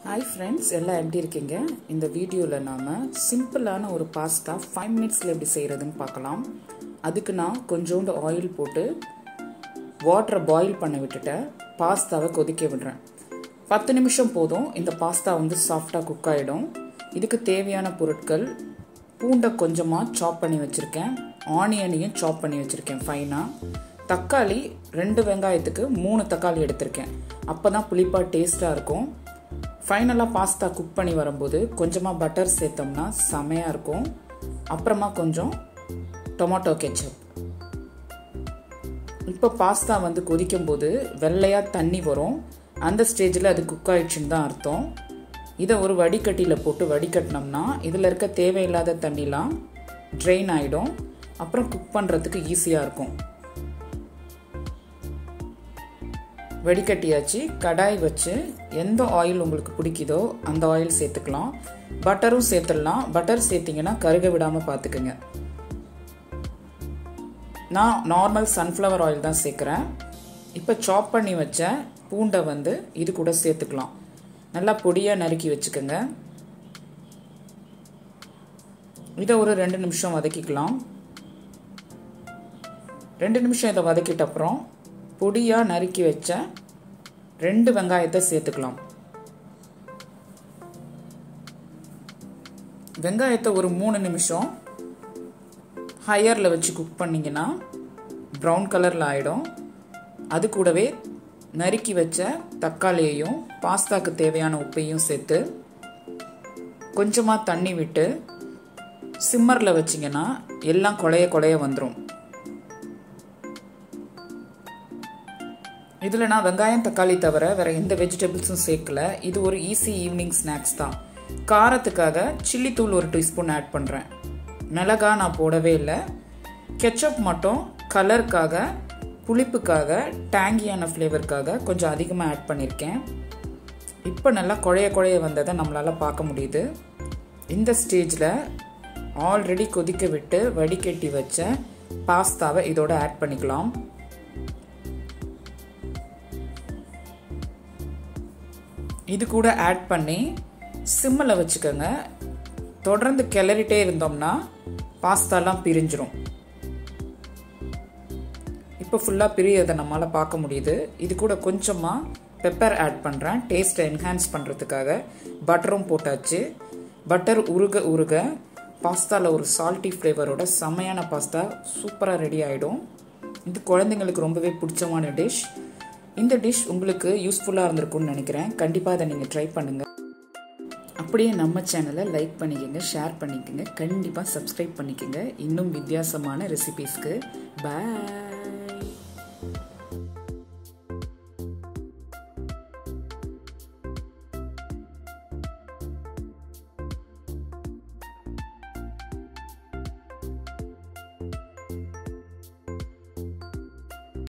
hi friends எல்லாம் எப்படி இருக்கீங்க இந்த வீடியோவில் நாம் சிம்பிளான ஒரு பாஸ்தா ஃபைவ் மினிட்ஸில் எப்படி செய்கிறதுன்னு பார்க்கலாம் அதுக்கு நான் கொஞ்சோண்டு ஆயில் போட்டு வாட்டரை பாயில் பண்ண விட்டுட்டேன் பாஸ்தாவை கொதிக்க விடுறேன் பத்து நிமிஷம் போதும் இந்த பாஸ்தா வந்து சாஃப்டாக குக் ஆகிடும் இதுக்கு தேவையான பொருட்கள் பூண்டை கொஞ்சமாக சாப் பண்ணி வச்சுருக்கேன் ஆனியனையும் சாப் பண்ணி வச்சுருக்கேன் ஃபைனாக தக்காளி ரெண்டு வெங்காயத்துக்கு மூணு தக்காளி எடுத்திருக்கேன் அப்போ தான் புளிப்பாக டேஸ்ட்டாக இருக்கும் ஃபைனலாக பாஸ்தா குக் பண்ணி வரும்போது கொஞ்சமாக பட்டர் சேர்த்தோம்னா செமையாக இருக்கும் அப்புறமா கொஞ்சம் டொமேட்டோ கெச்சப் இப்போ பாஸ்தா வந்து கொதிக்கும் போது வெள்ளையாக தண்ணி வரும் அந்த ஸ்டேஜில் அது குக் ஆயிடுச்சுன்னு தான் அர்த்தம் இதை ஒரு வடிகட்டியில் போட்டு வடிகட்டினோம்னா இதில் இருக்க தேவையில்லாத தண்ணிலாம் ட்ரெயின் ஆகிடும் அப்புறம் குக் பண்ணுறதுக்கு ஈஸியாக இருக்கும் வடிகட்டியாச்சு கடாய் வச்சு எந்த ஆயில் உங்களுக்கு பிடிக்குதோ அந்த ஆயில் சேர்த்துக்கலாம் பட்டரும் சேர்த்துடலாம் பட்டர் சேர்த்திங்கன்னா கருக விடாமல் பார்த்துக்குங்க நான் நார்மல் சன்ஃப்ளவர் ஆயில் தான் சேர்க்குறேன் இப்போ சாப் பண்ணி வச்ச பூண்டை வந்து இது கூட சேர்த்துக்கலாம் நல்லா பொடியாக நறுக்கி வச்சுக்கோங்க இதை ஒரு ரெண்டு நிமிஷம் வதக்கிக்கலாம் ரெண்டு நிமிஷம் இதை வதக்கிட்ட அப்புறம் பொடியாக நறுக்கி வச்ச ரெண்டு வெங்காயத்தை சேர்த்துக்கலாம் வெங்காயத்தை ஒரு மூணு நிமிஷம் ஹையரில் வச்சு குக் பண்ணிங்கன்னா ப்ரௌன் கலரில் ஆகிடும் அது கூடவே நறுக்கி வச்ச தக்காளியையும் பாஸ்தாக்கு தேவையான உப்பையும் சேர்த்து கொஞ்சமாக தண்ணி விட்டு சிம்மரில் வச்சிங்கன்னா எல்லாம் குழைய குழைய வந்துடும் இதில் நான் வெங்காயம் தக்காளி தவிர வேறு எந்த வெஜிடபிள்ஸும் சேர்க்கல இது ஒரு ஈஸி ஈவினிங் ஸ்நாக்ஸ் தான் காரத்துக்காக சில்லி தூள் ஒரு டீஸ்பூன் ஆட் பண்ணுறேன் மிளகா நான் போடவே இல்லை கெச்சப் மட்டும் கலருக்காக புளிப்புக்காக டேங்கியான ஃப்ளேவருக்காக கொஞ்சம் அதிகமாக ஆட் பண்ணியிருக்கேன் இப்போ நல்லா குழைய குழைய வந்ததை நம்மளால் பார்க்க முடியுது இந்த ஸ்டேஜில் ஆல்ரெடி கொதிக்க விட்டு வடிகட்டி வச்ச பாஸ்தாவை இதோட ஆட் பண்ணிக்கலாம் இது கூட ஆட் பண்ணி சிம்மில் வச்சுக்கோங்க தொடர்ந்து கிளறிட்டே இருந்தோம்னா பாஸ்தாலாம் பிரிஞ்சிரும் இப்போ ஃபுல்லாக பிரியதை நம்மளால் பார்க்க முடியுது இது கூட கொஞ்சமாக பெப்பர் ஆட் பண்ணுறேன் டேஸ்ட்டை என்ஹான்ஸ் பண்ணுறதுக்காக பட்டரும் போட்டாச்சு பட்டர் உருக உருக பாஸ்தாவில் ஒரு சால்ட்டி ஃப்ளேவரோட செம்மையான பாஸ்தா சூப்பராக ரெடி ஆகிடும் இது குழந்தைங்களுக்கு ரொம்பவே பிடிச்சமான டிஷ் இந்த டிஷ் உங்களுக்கு யூஸ்ஃபுல்லாக இருந்திருக்கும்னு நினைக்கிறேன் கண்டிப்பாக அதை நீங்கள் ட்ரை பண்ணுங்கள் அப்படியே நம்ம சேனலை லைக் பண்ணிக்கோங்க ஷேர் பண்ணிக்கோங்க கண்டிப்பாக சப்ஸ்கிரைப் பண்ணிக்கோங்க இன்னும் வித்தியாசமான ரெசிபீஸ்க்கு பாய்